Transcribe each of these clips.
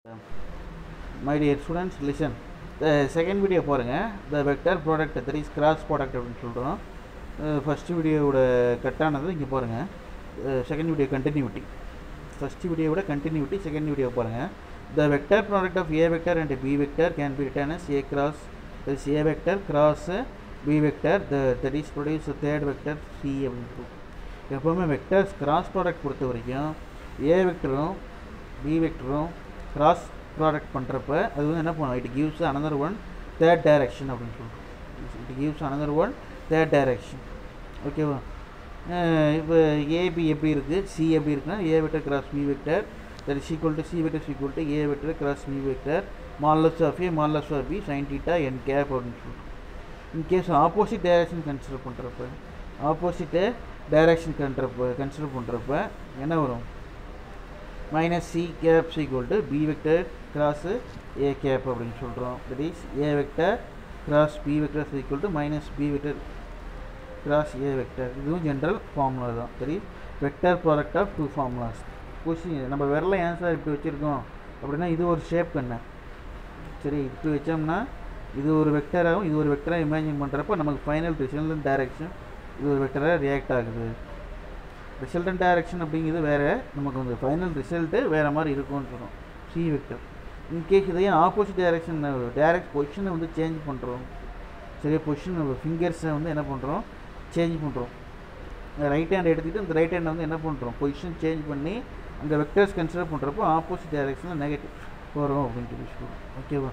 My dear students listen the second video பாருங்கள் the vector product that is cross product அப்படின்னு சொல்கிறோம் first வீடியோவோட கட்டானது இங்கே பாருங்கள் செகண்ட் வீடியோ கண்டினியூட்டி ஃபஸ்ட்டு வீடியோவோட கண்டினியூட்டி செகண்ட் வீடியோ பாருங்கள் the vector product of A vector and B vector can be written as A cross is A vector cross B vector the that is produce third vector C அப்படின்னு எப்போவுமே vectors cross product பொறுத்த வரைக்கும் A வெக்டரும் B வெக்டரும் cross product பண்ணுறப்ப அது வந்து என்ன பண்ணும் it gives another one third direction அப்படின்னு சொல்கிறோம் it gives another one third direction ஓகேவா இப்போ ஏபி எப்படி இருக்குது சி எப்படி இருக்குன்னா A vector cross B vector that is equal to C vector equal to A vector cross B vector modulus of A modulus of B sine theta N cap அப்படின்னு சொல்கிறோம் in case opposite direction consider பண்ணுறப்ப opposite direction கண்றப்ப consider பண்ணுறப்ப என்ன வரும் minus C cap equal to B vector cross A cap அப்படின்னு சொல்கிறோம் that is A vector cross B vector equal to minus B vector cross A vector இதுவும் general formula தான் சரி vector product of two formulas question நம்ம விரல ஏன் sir இப்படி வச்சுருக்கோம் அப்படின்னா இது ஒரு ஷேப் கண்ணு சரி இப்படி வச்சோம்னா இது ஒரு வெக்டராகவும் இது ஒரு வெக்டராக இமேஜின் பண்ணுறப்ப நமக்கு ஃபைனல் ரிசல்டன் டைரக்ஷன் இது ஒரு வெக்டராக ரியாக்ட் ஆகுது ரிசல்டன் டைரக்ஷன் அப்படிங்கிறது வேறு நமக்கு வந்து ஃபைனல் ரிசல்ட்டு வேறு மாதிரி இருக்கும்னு சொல்கிறோம் சி வெக்டர் இன்கேஸ் இதையும் ஆப்போசிட் டைரக்ஷன் டைரக்ட் பொசிஷனை வந்து சேஞ்ச் பண்ணுறோம் சரியா பொசிஷன் ஃபிங்கர்ஸை வந்து என்ன பண்ணுறோம் சேஞ்ச் பண்ணுறோம் ரைட் ஹேண்ட் எடுத்துக்கிட்டு இந்த ரைட் ஹேண்டை வந்து என்ன பண்ணுறோம் பொசிஷன் சேஞ்ச் பண்ணி அந்த வெக்டர்ஸ் கன்சிடர் பண்ணுறப்போ ஆப்போசிட் டைரக்ஷனில் நெகட்டிவ் வரும் அப்படின்ட்டு சொல்லி சொல்லுவோம் ஓகேவா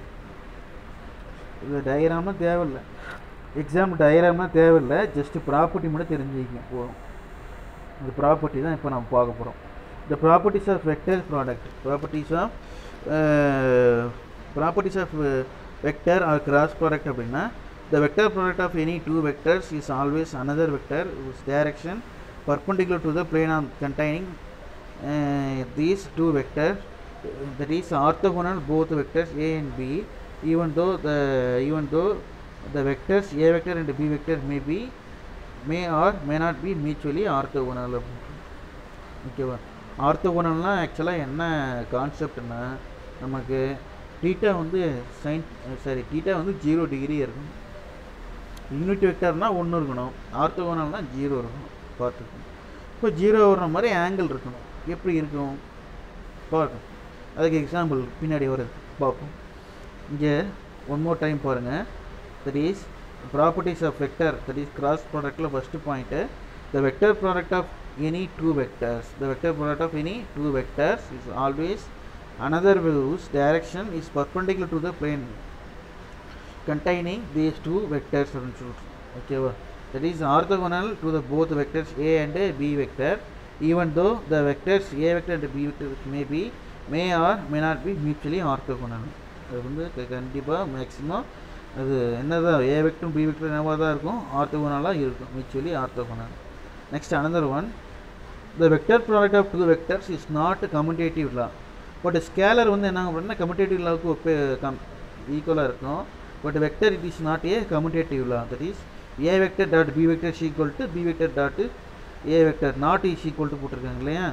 இது டயக்ராம்லாம் தேவையில்லை எக்ஸாம் டயக்ராம்லாம் தேவையில்லை ஜஸ்ட்டு ப்ராப்பர்ட்டி மட்டும் தெரிஞ்சுக்கிங்க போதும் இந்த ப்ராப்பர்ட்டி தான் இப்போ நம்ம பார்க்க போகிறோம் the properties of vector product properties of properties of vector or cross product அப்படின்னா the vector product of any two vectors is always another vector with direction perpendicular to the plane of containing uh, these two vectors uh, that is orthogonal both vectors a and b even though the even though the vectors a vector and b vector may be may or may not be mutually orthogonal ஓகேவா ஆர்த்தோகோனல்னால் ஆக்சுவலாக என்ன கான்செப்ட்னா நமக்கு theta வந்து sine sorry theta வந்து zero degree இருக்கணும் unit வெக்டர்னால் ஒன்று இருக்கணும் ஆர்த்தோகோனல்னால் ஜீரோ இருக்கணும் பார்த்துக்கணும் இப்போ ஜீரோ வர்ற மாதிரி ஆங்கிள் இருக்கணும் எப்படி இருக்கும் பார்க்கணும் அதுக்கு எக்ஸாம்பிள் பின்னாடி வருது பார்ப்போம் இங்கே ஒன் மோர் டைம் பாருங்கள் that is properties of vector that is cross ப்ராடக்டில் first point the vector product of any two vectors the vector product of any two vectors is always another whose direction is perpendicular to the plane containing these two vectors okay that is orthogonal to the both vectors a and b vector even though the vectors a vector and b vector may be may or may not be mutually orthogonal அது வந்து கண்டிப்பாக maximum அது என்னதான் ஏ வெக்டரும் B vector என்னவாக தான் இருக்கும் ஆர்த்தோகோனலாக இருக்கும் mutually orthogonal next another one the vector product of two vectors is not commutative law but scalar வந்து என்ன அப்படின்னா கம்யூட்டேட்டிவ் லாவுக்கு ஒப்பே கம் ஈக்குவலாக இருக்கும் but vector it is not a commutative law that is A vector dot B vector equal to B vector dot A vector not is equal to போட்டிருக்காங்க இல்லையா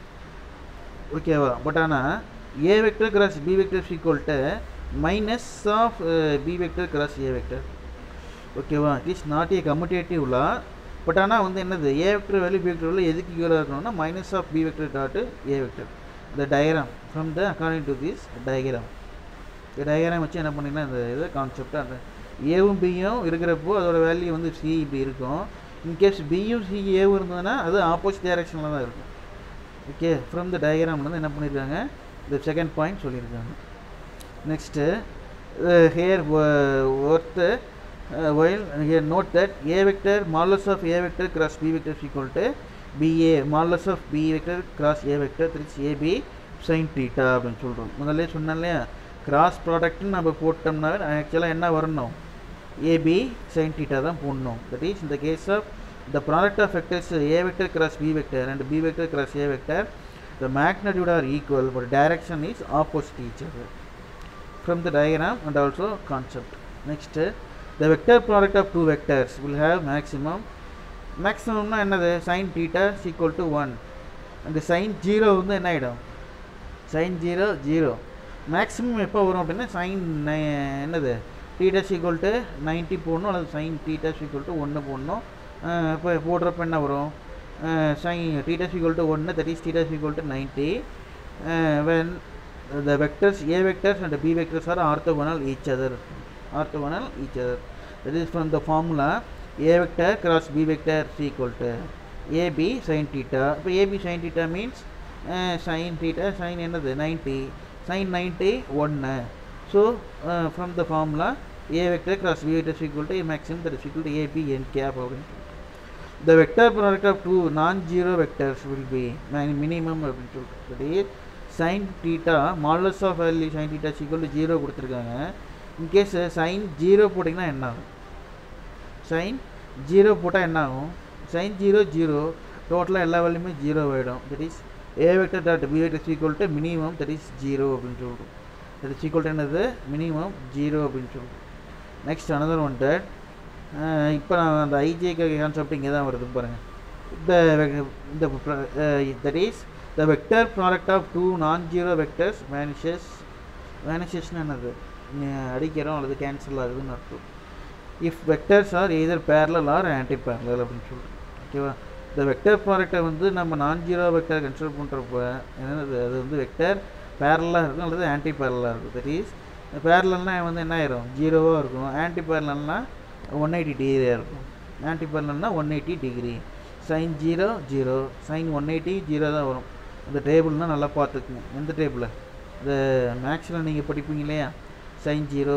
ஓகேவா பட் ஆனால் A vector cross B vector equal to minus of B vector cross A vector ஓகேவா it is not a commutative law but ஆனால் வந்து என்னது A vector value B vector value எதுக்கு ஈக்குவலாக இருக்கணும்னா minus of B vector dot A vector இந்த diagram from the according to this diagram இந்த diagram வச்சு என்ன பண்ணிங்கன்னா இந்த இது கான்செப்டாக அந்த ஏவும் பியும் இருக்கிறப்போ அதோட வேல்யூ வந்து சி இப்படி இருக்கும் இன்கேஸ் பியும் சி ஏவும் இருந்ததுன்னா அது ஆப்போசிட் டைரக்ஷனில் தான் இருக்கும் ஓகே ஃப்ரம் த டயக்ராமில் வந்து என்ன பண்ணியிருக்காங்க இந்த செகண்ட் பாயிண்ட் சொல்லியிருக்காங்க next here worth uh, while here note that a vector modulus of a vector cross b vector is equal to ba modulus of b vector cross a vector that is ab sin theta அப்படின்னு சொல்கிறோம் முதல்ல சொன்னேன் இல்லையா cross ப்ராடக்ட்னு நம்ம போட்டோம்னாவே ஆக்சுவலாக என்ன வரணும் AB sign theta தான் போடணும் தட் இஸ் இந்த case of the product of vectors A vector cross B vector and B vector cross A vector the magnitude are equal but direction is opposite each other from the diagram and also concept next the vector product of two vectors will have maximum maximumனா என்னது sin theta is equal to 1 அந்த sin 0 வந்து என்ன ஆகிடும் sin 0 0 maximum எப்போ வரும் அப்படின்னா sign என்னது டீடாஸ் ஈக்குவல் டு நைன்ட்டி போடணும் அல்லது சைன் டீடாஸ் ஈக்குவல் டு ஒன்று போடணும் இப்போ போடுறப்ப என்ன வரும் சைன் டீடாஸ் ஈக்குவல் டு ஒன்று that is theta is equal to ninety when the vectors a vectors and b vectors are orthogonal each other orthogonal each other that is from the formula a vector cross b vector is equal to ab sin theta இப்போ ab sin theta means uh, sin theta sin என்னது 90 sin 90 1 so uh, from the formula a vector cross b vector is equal to a maximum that is equal to ab n cap அப்படின்னு the vector product of two non-zero vectors will be min- minimum அப்படின்னு சொல்லிட்டு that is sin theta modulus of value sin theta is equal to 0 கொடுத்துருக்காங்க in case sin 0 போட்டிங்கன்னா என்ன ஆகும் sin 0 போட்டால் என்ன ஆகும் sin 0 0 டோட்டலாக எல்லா வேல்யூமே ஜீரோ ஆகிடும் that is A vector dot B vector equal to minimum that is zero அப்படின்னு சொல்கிறோம் தட் இஸ் ஈக்குவல் டு என்னது மினிமம் ஜீரோ அப்படின்னு சொல்கிறோம் நெக்ஸ்ட் அனதர் ஒன் தட் இப்போ நான் அந்த ஐஜேக்கு கான்செப்ட் இங்கே தான் வருது பாருங்கள் இந்த இந்த that is the vector product of two non-zero vectors vanishes vanishes-னு என்னது அஹ் அடிக்கிறோம் அல்லது கேன்சல் ஆகுதுன்னு அர்த்தம் if vectors are either parallel or anti parallel அப்படின்னு சொல்கிறோம் ஓகேவா இந்த வெக்டர் ப்ராடக்டை வந்து நம்ம நான் ஜீரோ வெக்டர் கன்சிடர் பண்ணுறப்ப என்னது அது வந்து வெக்டர் பேரலாக இருக்கும் அல்லது ஆன்டி பேரலாக இருக்கும் தட் இஸ் பேரலல்னால் வந்து என்ன ஆயிரும் ஜீரோவாக இருக்கும் ஆன்டி பேரலல்னால் ஒன் எயிட்டி டிகிரியாக இருக்கும் ஆன்டி பேரலல்னால் one eighty degree sine zero zero sine one eighty zero தான் வரும் அந்த டேபிள்னால் நல்லா பார்த்துக்குங்க எந்த டேபிளில் இந்த மேக்ஸில் நீங்கள் படிப்பீங்க இல்லையா sine zero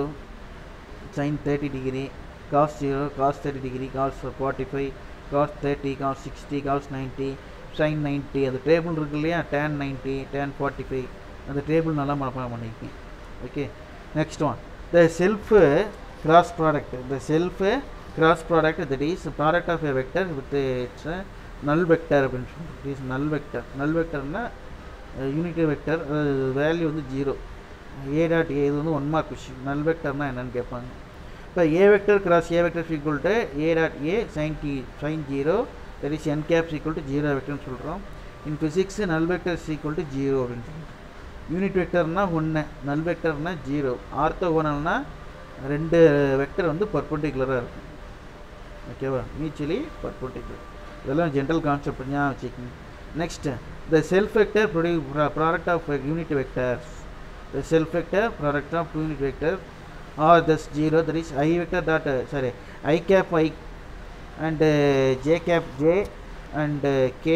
sine thirty degree cos zero cos thirty degree cos forty five cos thirty cos sixty cos ninety sine ninety அந்த டேபிள் இருக்கு இல்லையா tan ninety tan forty five அந்த டேபிள் நல்லா மனப்பாடம் பண்ணிக்கங்க okay next one the self cross product the self cross product that is product of a vector with its null vector அப்படின்னு சொல்லுவோம் it is null vector null வெக்டர்னா unity vector value வந்து zero A dot A இது வந்து one mark question நல் வெக்டர்னா என்னன்னு கேட்பாங்க இப்போ A vector cross A vector equal to A dot A sine T sine zero that is N caps equal to zero வெக்டர்னு சொல்கிறோம் in physics null vector equal to zero அப்படின்னு சொல்கிறோம் unit வெக்டர்னா ஒன்று நல் வெக்டர்னா ஜீரோ ஆர்த்தோகோனல்னா ரெண்டு வெக்டர் வந்து பர்பண்டிகுலராக இருக்கும் ஓகேவா மியூச்சுவலி பர்பண்டிகுலர் இதெல்லாம் ஜென்ரல் கான்செப்ட் ஞாபகம் வச்சுக்கோங்க நெக்ஸ்ட் த செல்ஃப் வெக்டர் ப்ரொடியூ product of unit vectors the self vector product of two unit vector are thus zero that is I vector dot sorry I cap I and J cap J and K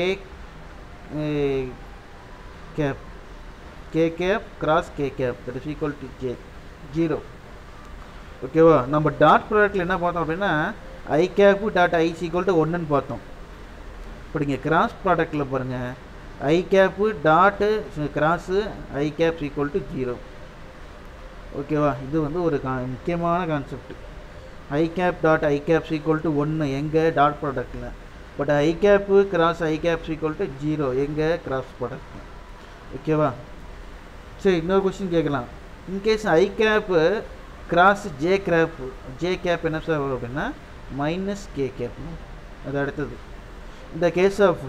cap K cap cross K cap that is equal to J zero ஓகேவா நம்ம dot ப்ராடக்ட்டில் என்ன பார்த்தோம் அப்படின்னா I cap dot I equal to ஒன்றுன்னு பார்த்தோம் இப்போ நீங்கள் கிராஸ் ப்ராடக்ட்டில் பாருங்கள் I cap dot cross I cap equal to zero ஓகேவா இது வந்து ஒரு கா முக்கியமான concept I cap dot I caps equal to ஒன்று எங்கே டாட் ப்ராடக்ட்டில் but I cap cross I caps equal to zero எங்கே கிராஸ் ப்ராடக்ட் ஓகேவா சரி இன்னொரு கொஸ்டின் கேட்கலாம் in case I cap cross J cap J cap என்ன சார் வரும் அப்படின்னா மைனஸ் கே கேப் அது அடுத்தது இந்த கேஸ் ஆஃப்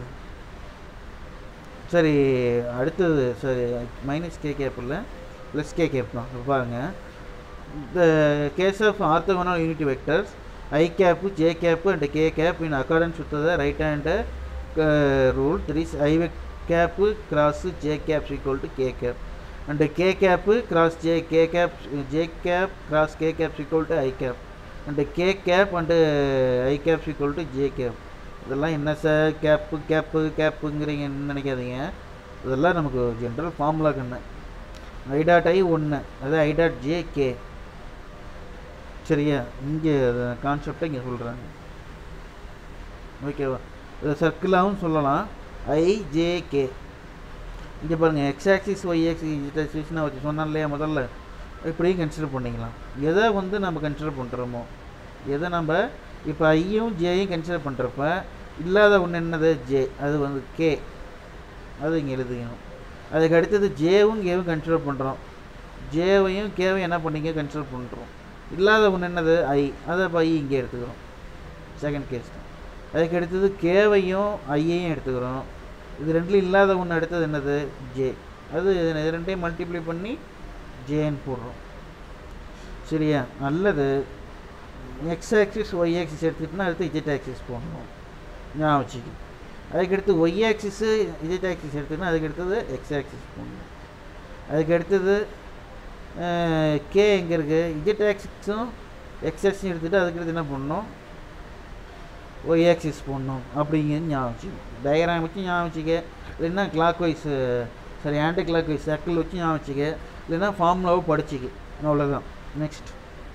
சரி அடுத்தது சரி மைனஸ் கே கேப் இல்லை ப்ளஸ் கே கேப் தான் பாருங்கள் இந்த case of orthogonal unit vectors I cap J cap and K cap in accordance with the right hand rule that is I vec cap cross J caps equal to K cap and K cap cross J K cap J cap cross K caps equal to I cap and K cap and I caps equal to j cap இதெல்லாம் என்ன sir gap gap கேப்புங்கிறீங்கன்னு நினைக்காதீங்க இதெல்லாம் நமக்கு general formula கண்ணு I dot I ஒன்று அதாவது I dot J K சரியா இங்கே கான்செப்டை இங்கே சொல்கிறாங்க ஓகேவா இதை சர்க்கிளாகவும் சொல்லலாம் ஐ ஜே கே இங்கே பாருங்கள் எக்ஸ் ஆக்சிஸ் ஒய் ஆக்சிஸ் நான் வச்சு சொன்னேன் இல்லையா முதல்ல இப்படியும் கன்சிடர் பண்ணிக்கலாம் எதை வந்து நம்ம கன்சிடர் பண்ணுறோமோ எதை நம்ம இப்போ ஐயும் ஜேயும் கன்சிடர் பண்ணுறப்ப இல்லாத ஒன்று என்னது ஜே அது வந்து கே அது இங்கே எழுதிக்கணும் அதுக்கு அடுத்தது ஜேவும் கேவும் கன்சிடர் பண்ணுறோம் ஜேவையும் கேவையும் என்ன பண்ணிங்க கன்சிடர் பண்ணுறோம் இல்லாத ஒன்று என்னது ஐ அதை இப்போ ஐ இங்கே எடுத்துக்கிறோம் செகண்ட் கேஸ் அதுக்கு அடுத்தது கேவையும் ஐயையும் எடுத்துக்கிறோம் இது ரெண்டுலையும் இல்லாத ஒன்று அடுத்தது என்னது ஜே அது இது ரெண்டையும் மல்டிப்ளை பண்ணி ஜேன்னு போடுறோம் சரியா அல்லது எக்ஸ் ஆக்சிஸ் ஒய் ஆக்சிஸ் எடுத்துக்கிட்டோம்னா அடுத்து இஜெட் ஆக்சிஸ் போடணும் ஞாபகம் வச்சுக்கணும் அதுக்கடுத்து ஒய் ஆக்சிஸு இஜெட் ஆக்சிஸ் எடுத்துக்கிட்டோம்னா அதுக்கு அடுத்தது எக்ஸ் ஆக்சிஸ் போடணும் அதுக்கு அடுத்தது கே எங்கே இருக்குது இஜெட் ஆக்சிஸும் எக்ஸ் ஆக்சிஸும் எடுத்துகிட்டு அதுக்கு அடுத்து என்ன பண்ணணும் ஒய் ஆக்சிஸ் போடணும் அப்படிங்கிறது ஞாபகம் வச்சுக்கணும் டயக்ராம் வச்சு ஞாபகம் வச்சுக்க இல்லைன்னா கிளாக் வைஸ் சரி ஆன்டி கிளாக் வைஸ் சர்க்கிள் வச்சு ஞாபகம் வச்சுக்க இல்லைன்னா ஃபார்முலாவை படிச்சுக்க அவ்வளோதான் நெக்ஸ்ட்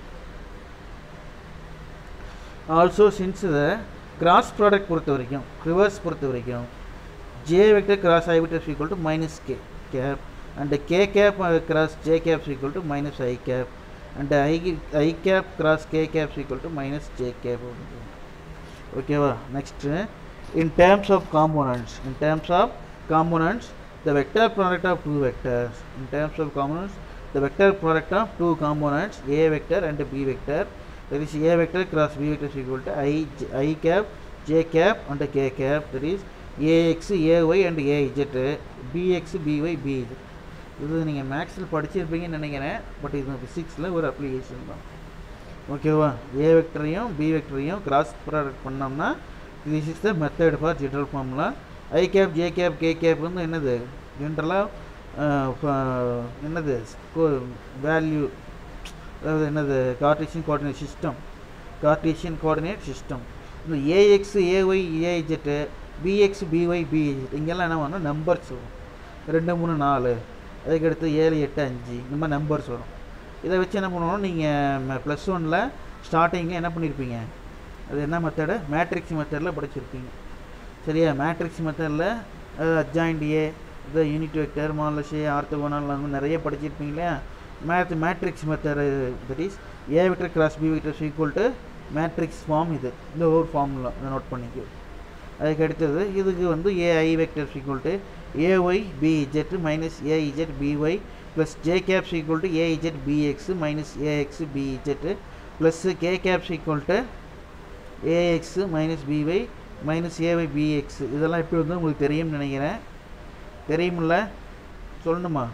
ஆல்சோ சின்ஸ் இதை கிராஸ் ப்ராடக்ட் பொறுத்த வரைக்கும் ரிவர்ஸ் பொறுத்த வரைக்கும் J vector cross I vector equal to minus K cap and K cap cross J cap equal to minus I cap and I I cap cross K cap equal to minus J cap ஓகேவா next in terms of components in terms of components the vector product of two vectors in terms of components the vector product of two components a vector and b vector that is a vector cross b vector is equal to i j- i cap j cap and k cap that is ax ay and az bx by bz இது நீங்கள் மேக்ஸில் படிச்சிருப்பீங்கன்னு நினைக்கிறேன் but இது ஃபிசிக்ஸில் ஒரு application தான் ஓகேவா ஏ வெக்டரையும் பி வெக்டரையும் கிராஸ் ப்ராடக்ட் பண்ணோம்னா this is the method for general formula I cap J cap K cap வந்து என்னது ஜென்ரலாக என்னது வேல்யூ அதாவது என்னது Cartesian coordinate system Cartesian coordinate system இந்த A X A Y A Z B X B Y B Z இங்கெல்லாம் என்ன வரும் நம்பர்ஸ் வரும் ரெண்டு மூணு நாலு அதுக்கடுத்து ஏழு எட்டு அஞ்சு இந்த மாதிரி நம்பர்ஸ் வரும் இதை வச்சு என்ன பண்ணுவோம் நீங்கள் ப்ளஸ் ஒனில் ஸ்டார்டிங்கில் என்ன பண்ணியிருப்பீங்க அது என்ன மெத்தடு மேட்ரிக்ஸ் மெத்தடில் படிச்சிருப்பீங்க சரியா மேட்ரிக்ஸ் மெத்தடில் அட்ஜாயிண்ட் ஏ இது யூனிட் வெக்டர் மாலஸ் ஏ ஆர்த்தோகோனல் அந்த மாதிரி நிறைய படிச்சிருப்பீங்க இல்லையா math matrix method that is A vector cross B vector equal to matrix form இது இந்த ஒரு ஃபார்முலா இதை நோட் பண்ணிக்கோ அதுக்கு அடுத்தது இதுக்கு வந்து A I vector equal to A Y B Z minus A Z B Y plus J caps equal to A Z B X minus A X B Z plus K caps equal to A X minus B Y minus A Y B X இதெல்லாம் எப்படி வந்து உங்களுக்கு தெரியும்னு நினைக்கிறேன் தெரியுமில்ல சொல்லணுமா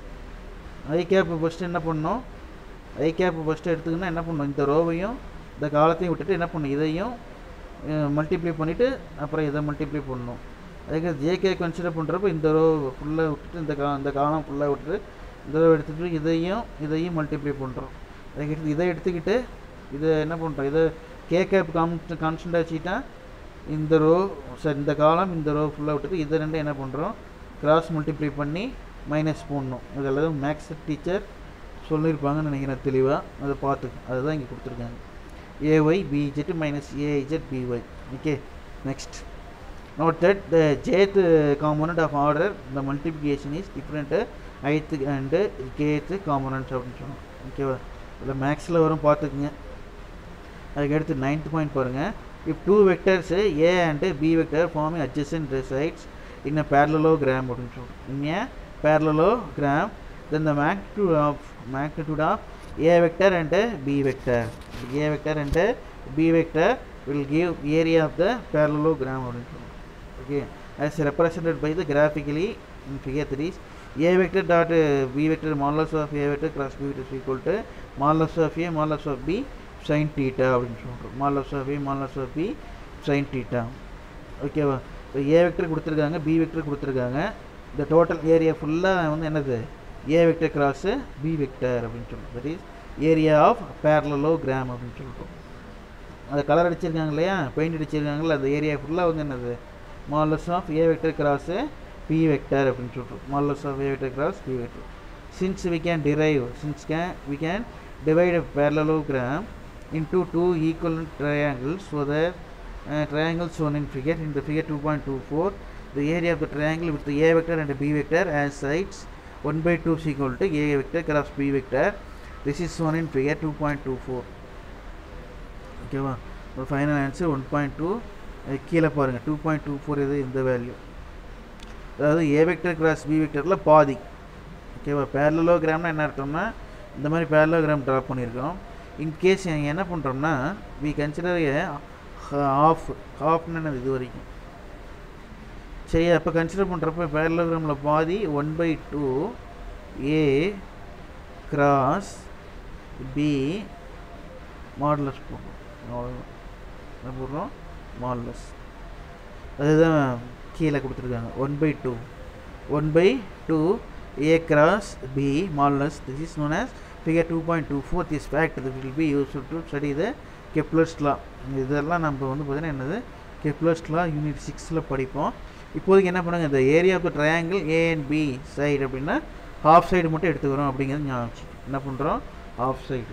ஐ கேப் ஃபஸ்ட்டு என்ன பண்ணணும் ஐ கேப் ஃபஸ்ட்டு எடுத்துக்கினா என்ன பண்ணணும் இந்த ரோவையும் இந்த காலத்தையும் விட்டுட்டு என்ன பண்ணணும் இதையும் மல்டிப்ளை பண்ணிவிட்டு அப்புறம் இதை மல்டிப்ளை பண்ணணும் அதுக்கு ஜேகே கன்சிடர் பண்ணுறப்ப இந்த ரோ ஃபுல்லாக விட்டுட்டு இந்த கா இந்த காலம் ஃபுல்லாக விட்டுட்டு இந்த ரோ எடுத்துகிட்டு இதையும் இதையும் மல்டிப்ளை பண்ணுறோம் அதுக்கடுத்து இதை எடுத்துக்கிட்டு இதை என்ன பண்ணுறோம் இதை கே கேப் கான் கான்ஸ்டண்ட்டாக வச்சுக்கிட்டா இந்த ரோ சார் இந்த காலம் இந்த ரோ ஃபுல்லாக விட்டுட்டு இதை ரெண்டும் என்ன பண்ணுறோம் கிராஸ் மல்டிப்ளை பண்ணி மைனஸ் போடணும் இதெல்லாம் மேக்ஸ் டீச்சர் சொல்லியிருப்பாங்கன்னு நினைக்கிறேன் தெளிவாக அதை பார்த்துக்க அதுதான் இங்கே கொடுத்துருக்காங்க A Y B Z minus A Z B Y okay next note that the jth component of order the multiplication is different ith and kth components அப்படின்னு சொன்னோம் ஓகேவா இதில் மேக்ஸில் வரும் பார்த்துக்குங்க அதுக்கு அடுத்து நைன்த் பாயிண்ட் பாருங்கள் if two vectors A and B vector forming adjacent sides in a parallelogram அப்படின்னு சொல்கிறோம் இன் parallelogram then the magnitude of magnitude of a vector and b vector a vector and b vector will give area of the parallelogram அப்படின்னு சொல்கிறோம் okay as represented by the graphically in figure 3 is a vector dot uh, b vector modulus of a vector cross b vector is equal to modulus of a modulus of b sin theta அப்படின்னு சொல்கிறோம் modulus of a modulus of b sin theta ஓகேவா இப்போ A vector கொடுத்துருக்காங்க B vector கொடுத்துருக்காங்க இந்த total area ஃபுல்லாக வந்து என்னது A vector cross B vector அப்படின்னு சொல்கிறோம் that is area of parallelogram அப்படின்னு சொல்கிறோம் அது கலர் அடிச்சிருக்காங்க இல்லையா பெயிண்ட் அடிச்சிருக்காங்கல்ல அந்த ஏரியா ஃபுல்லாக வந்து என்னது modulus of A vector cross B vector அப்படின்னு சொல்கிறோம் modulus of A vector cross B vector since we can derive since can we can divide a parallelogram into two equivalent triangles so that uh, triangles shown in figure in the figure 2.24 the area of the triangle with the a vector and b vector as sides 1 by 2 is equal to a vector cross b vector this is shown in figure 2.24 ஓகேவா ஒரு final answer one point two கீழே பாருங்கள் two point two four இது இந்த value அதாவது A vector cross B வெக்டரில் பாதி ஓகேவா பேரலோகிராம்னா என்ன அர்த்தம்னா இந்த மாதிரி பேரலோகிராம் ட்ரா பண்ணியிருக்கோம் இன்கேஸ் என்ன பண்ணுறோம்னா வி கன்சிடர் ஏ ஹாஃப் ஹாஃப்னு என்னது இது வரைக்கும் சரி அப்போ கன்சிடர் பண்ணுறப்ப பேரலோகிராமில் பாதி one by two A cross B modulus போடுறோம் அவ்வளோதான் என்ன போடுறோம் மாடுலஸ் அதுதான் கீழே கொடுத்துருக்காங்க one by two one by two A cross B modulus this is known as figure two point two four this fact இது will be useful to study the Kepler's law இதெல்லாம் நம்ம வந்து பார்த்தீங்கன்னா என்னது கெப்லர்ஸ் லா unit சிக்ஸில் படிப்போம் இப்போதைக்கு என்ன பண்ணுங்க இந்த area of the triangle A and B side அப்படின்னா ஹாஃப் சைடு மட்டும் எடுத்துக்கிறோம் அப்படிங்கிறது ஞாபகம் வச்சுக்கோங்க. என்ன பண்ணுறோம் ஹாஃப் சைடு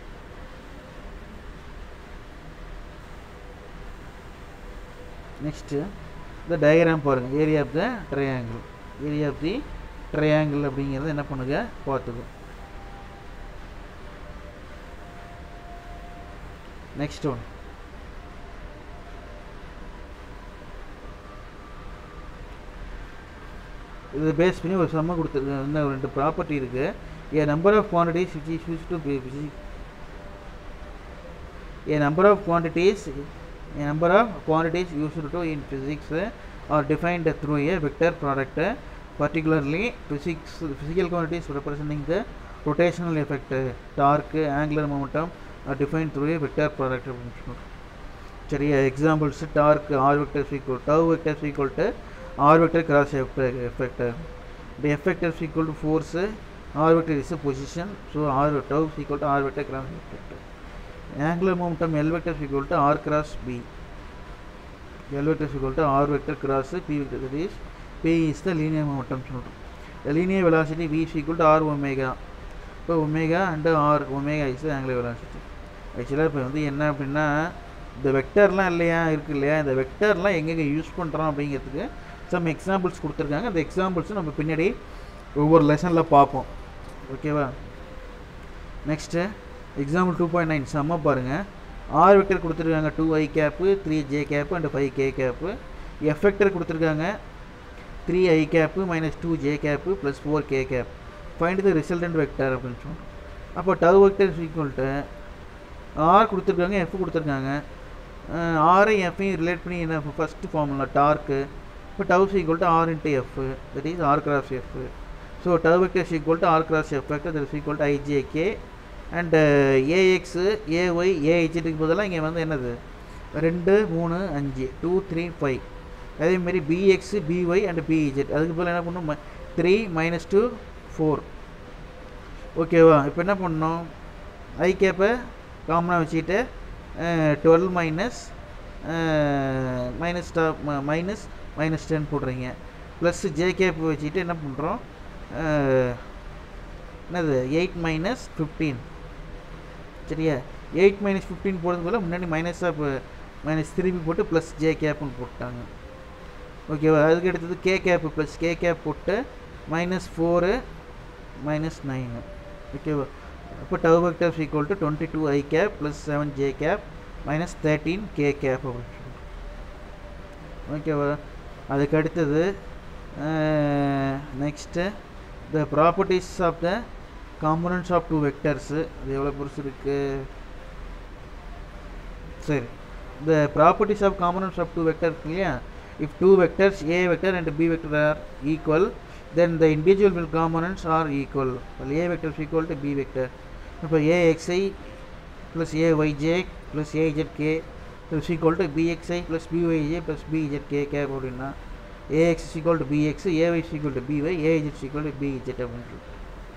நெக்ஸ்ட்டு இந்த டயக்ராம் பாருங்கள் area of the triangle area of the triangle அப்படிங்கிறத என்ன பண்ணுங்க பார்த்துக்கோ நெக்ஸ்ட் ஒன் இது பேஸ் பண்ணி ஒரு சம்ம கொடுத்துருக்கு இன்னும் ஒரு ரெண்டு ப்ராப்பர்ட்டி இருக்குது a number of quantities which is use to a number of quantities a number of quantities used to in physics uh, are defined through a vector product uh, particularly physics physical quantities representing the rotational effect uh, torque angular momentum are defined through a vector product அப்படின்னு சொல்றோம். சரியா examples torque R vector equal tau vector equal to R vector cross effect the effect is equal to force r vector is a position so r tau is equal to r vector cross vector angular momentum l vector is equal to r cross b l vector is equal to r vector cross p vector that is p is the linear momentum சொல்றோம் the linear velocity v is equal to r omega இப்போ omega and R omega is angular velocity ஆக்சுவலாக இப்போ வந்து என்ன அப்படின்னா இந்த வெக்டர்லாம் இல்லையா இருக்கு இல்லையா இந்த வெக்டர்லாம் எங்கெங்கே யூஸ் பண்ணுறோம் அப்படிங்கிறதுக்கு சம் எக்ஸாம்பிள்ஸ் கொடுத்துருக்காங்க அந்த எக்ஸாம்பிள்ஸும் நம்ம பின்னாடி ஒவ்வொரு லெசனில் பார்ப்போம் ஓகேவா next example two point nine செம்ம பாருங்கள் ஆர் வெக்டர் கொடுத்துருக்காங்க two I cap three J cap and five K cap F vector கொடுத்துருக்காங்க three I cap minus two J cap plus four K cap find the resultant vector அப்படின்னு சொல்கிறோம் அப்போ tau vector equal R கொடுத்துருக்காங்க F கொடுத்துருக்காங்க ஆரையும் எஃப்ஐயும் relate பண்ணி என்ன ஃபஸ்ட்டு ஃபார்முலா டார்க்கு இப்போ tau equal to R into F that is R cross F so tau vector equal to R cross F vector that is equal to I J K and A X A Y ஏஹெச்ட்டுக்கு பதிலாக இங்கே வந்து என்னது ரெண்டு மூணு அஞ்சு two three five அதேமாரி B X B Y and B Z அதுக்கு பதில் என்ன பண்ணணும் த்ரீ மைனஸ் டூ ஃபோர் ஓகேவா இப்போ என்ன பண்ணணும் ஐ கேப்பை காமனாக வச்சுக்கிட்டு twelve minus minus top minus minus ten போடுறீங்க ப்ளஸ் ஜே கேப் வச்சுக்கிட்டு என்ன பண்ணுறோம் என்னது எயிட் மைனஸ் ஃபிஃப்டீன் சரியா எயிட் மைனஸ் ஃபிஃப்டீன் போடுறது போல முன்னாடி மைனஸாக இப்போ மைனஸ் திருப்பி போட்டு ப்ளஸ் ஜே கேப்னு போட்டாங்க ஓகேவா அதுக்கு அடுத்தது K cap plus K cap போட்டு மைனஸ் ஃபோரு மைனஸ் நைனு ஓகேவா அப்போ tau vector equal to twenty two I cap plus seven J cap minus thirteen K cap அப்படின்னு சொல்லுவோம் ஓகேவா அதுக்கு அடுத்தது next the properties of the components of two vectors அது எவ்வளோ பெருசு இருக்குது சரி the properties of components of two vector இருக்கு இல்லையா if two vectors a vector and b vector are equal then the individual components are equal well a vector is equal to b vector இப்போ axi plus ayj plus azk is equal to bxi plus byj plus bzk cap அப்படின்னா ax is equal to bx ay is equal to by az is equal to bz அப்படின்னு சொல்லிட்டு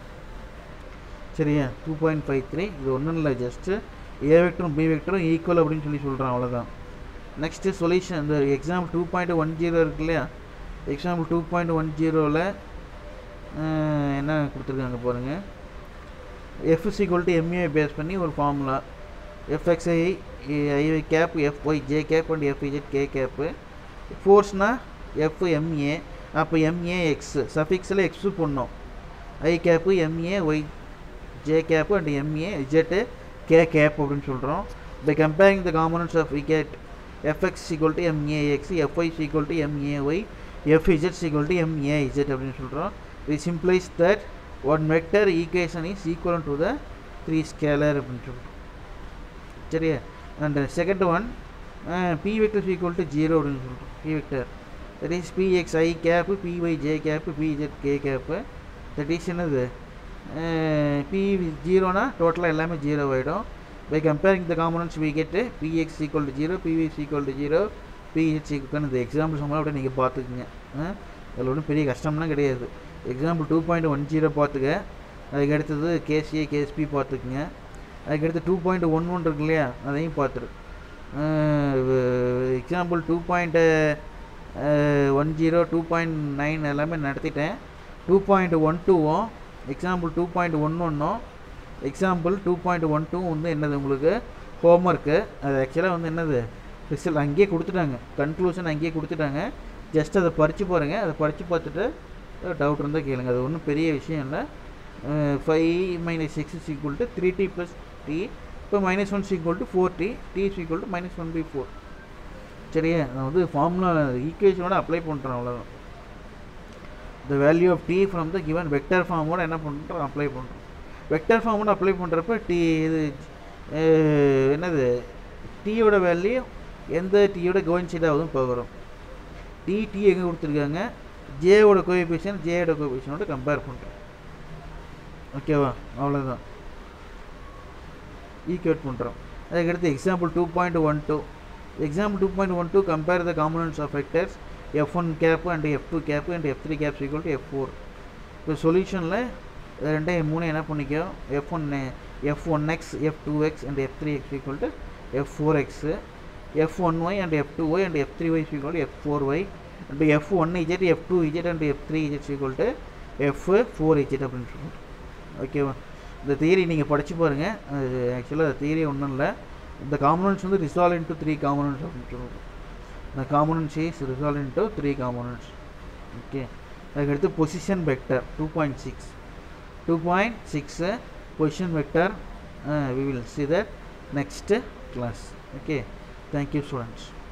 சரியா two point five three இது ஒன்றும் இல்லை just A வெக்டரும் B வெக்டரும் equal அப்படின்னு சொல்லி சொல்கிறான் அவ்வளோதான் நெக்ஸ்ட்டு சொல்யூஷன் இந்த example two point one zero இருக்கு இல்லையா எக்ஸாம்பிள் டூ பாயிண்ட் ஒன் ஜீரோவில் என்ன கொடுத்துருக்காங்க பாருங்கள் F equal to MA base பண்ணி ஒரு formula FXI II cap FY J cap and FZ K cap ஃபோர்ஸ்னால் எஃப் எம்ஏ அப்போ எம்ஏ எக்ஸ் சஃபிக்ஸில் எக்ஸு போடணும் I cap MA Y J cap and MA Z K cap அப்படின்னு சொல்கிறோம் by comparing the components of vector fx is equal to max fy is equal to may fz is equal to maz அப்படின்னு சொல்கிறோம் this implies that one vector equation is equivalent to the three scalar அப்படின்னு சொல்கிறோம் சரியா and the second one uh, p vector is equal to 0 அப்படின்னு சொல்கிறோம் p vector that is px i cap py j cap pz k cap that is என்னது B ஜீரோனா டோட்டலாக எல்லாமே zero ஆகிடும் by comparing the components vector BX equal to zero BVS equal to zero BH equal இந்த example சொன்னால் அப்படியே நீங்கள் பார்த்துக்குங்க அதில் ஒன்றும் பெரிய கஷ்டம்லாம் கிடையாது example two point one zero பார்த்துக்க அதுக்கு அடுத்தது கேசிஏ கேஎஸ்பி பார்த்துக்குங்க அதுக்கு அடுத்து டூ பாயிண்ட் ஒன் ஒன் இருக்கு இல்லையா அதையும் பார்த்துரு example two point one zero two point nine எல்லாமே நடத்திட்டேன் டூ பாயிண்ட் ஒன் டூவும் எக்ஸாம்பிள் டூ பாயிண்ட் ஒன் ஒன்றும் example two point one two வந்து என்னது உங்களுக்கு ஹோம்ஒர்க்கு அது ஆக்சுவலாக வந்து என்னது ரிசல்ட் அங்கேயே கொடுத்துட்டாங்க கன்க்ளூஷன் அங்கேயே கொடுத்துட்டாங்க ஜஸ்ட் அதை படித்து பாருங்கள் அதை படித்து பார்த்துட்டு டவுட் இருந்தால் கேளுங்க அது ஒன்றும் பெரிய விஷயம் இல்லை five minus six is equal to three T plus T இப்போ minus one equal to four T T is equal to minus one by four சரியா நான் வந்து ஃபார்முலா ஈக்குவேஷனோட அப்ளை பண்ணுறேன் அவ்வளோதான் the value of t from the given vector ஃபார்மோட என்ன பண்ணுறோம் apply பண்ணுறோம் vector ஃபார்மோட அப்ளை பண்ணுறப்ப டி இது அஹ், என்னது டீயோட வேல்யூ எந்த டீயோட கோயின்சைட் ஆகுதுன்னு பார்க்குறோம் டி டி எங்கே கொடுத்துருக்காங்க ஜேவோட கோஎஃபிஷியன் ஜேயோட கோஎஃபிஷியனோட கம்பேர் பண்ணுறோம் ஓகேவா அவ்வளோதான் ஈக்குவேட் பண்ணுறோம் அதுக்கடுத்து example two point one two example two point one two compare the components of vectors F one cap and F two cap and F three caps equal to F four இப்போ சொல்யூஷனில் ரெண்டே மூணு என்ன பண்ணிக்கோ F one F one X F two X and F three X equal to F four X F one Y and F two Y and F three Y equal to F four Y and F one Z F two Z and F three Z equal to F four Z அப்படின்னு சொல்லிட்டு ஓகேவா இந்த theory நீங்கள் படித்து பாருங்கள் அது ஆக்சுவலாக theory ஒன்றும் இல்லை இந்த காம்பனன்ட்ஸ் வந்து ரிசால்வ் இன்ட்டு த்ரீ காம்பனன்ட்ஸ் அப்படின்னு சொல்லுவோம் இந்த components is resolve into three components okay அதுக்கடுத்து position vector two point six two point six position vector we will see that next class okay thank you students